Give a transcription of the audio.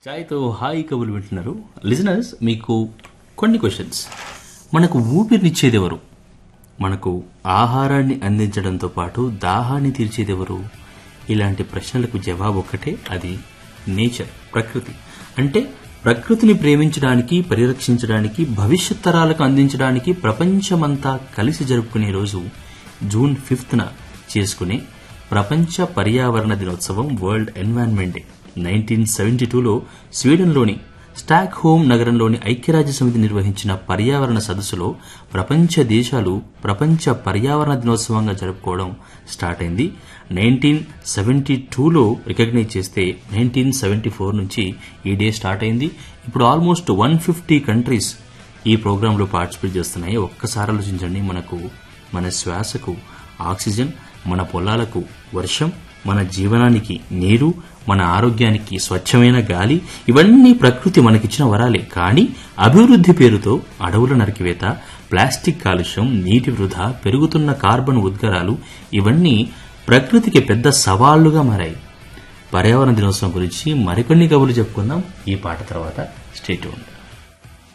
చాయ్తో హాయి కబుర్లు వింటున్నారు లిజనర్స్ మీకు కొన్ని క్వశ్చన్స్ మనకు ఊపిరినిచ్చేది ఎవరు మనకు ఆహారాన్ని అందించడంతో పాటు దాహాన్ని తీర్చేది ఎవరు ఇలాంటి ప్రశ్నలకు జవాబు ఒక్కటే అది నేచర్ ప్రకృతి అంటే ప్రకృతిని ప్రేమించడానికి పరిరక్షించడానికి భవిష్యత్ తరాలకు అందించడానికి ప్రపంచమంతా కలిసి జరుపుకునే రోజు జూన్ ఫిఫ్త్న చేసుకునే ప్రపంచ పర్యావరణ దినోత్సవం world environment day nineteen seventy టూలో స్వీడన్లోని స్టాక్ హోమ్ నగరంలోని ఐక్యరాజ్య సమితి నిర్వహించిన పర్యావరణ సదస్సులో ప్రపంచ దేశాలు ప్రపంచ పర్యావరణ దినోత్సవంగా జరుపుకోవడం స్టార్ట్ అయింది నైన్టీన్ సెవెంటీ టూలో రికగ్నైజ్ చేస్తే నైన్టీన్ సెవెంటీ ఫోర్ నుంచి ఈ డే స్టార్ట్ అయింది ఇప్పుడు ఆల్మోస్ట్ వన్ ఫిఫ్టీ కంట్రీస్ ఈ ప్రోగ్రాంలో పార్టిసిపేట్ చేస్తున్నాయి ఒక్కసారి ఆలోచించండి మనకు మన శ్వాసకు ఆక్సిజన్ మన పొలాలకు వర్షం మన జీవనానికి నీరు మన ఆరోగ్యానికి స్వచ్ఛమైన గాలి ఇవన్నీ ప్రకృతి మనకిచ్చిన వరాలే కానీ అభివృద్ధి పేరుతో అడవుల నరికివేత ప్లాస్టిక్ కాలుష్యం నీటి వృధా పెరుగుతున్న కార్బన్ ఉద్గారాలు ఇవన్నీ ప్రకృతికి పెద్ద సవాళ్లుగా మారాయి పర్యావరణ దినోత్సవం గురించి మరికొన్ని కబుర్లు చెప్పుకుందాం ఈ పాట తర్వాత స్టేట్ ఉంది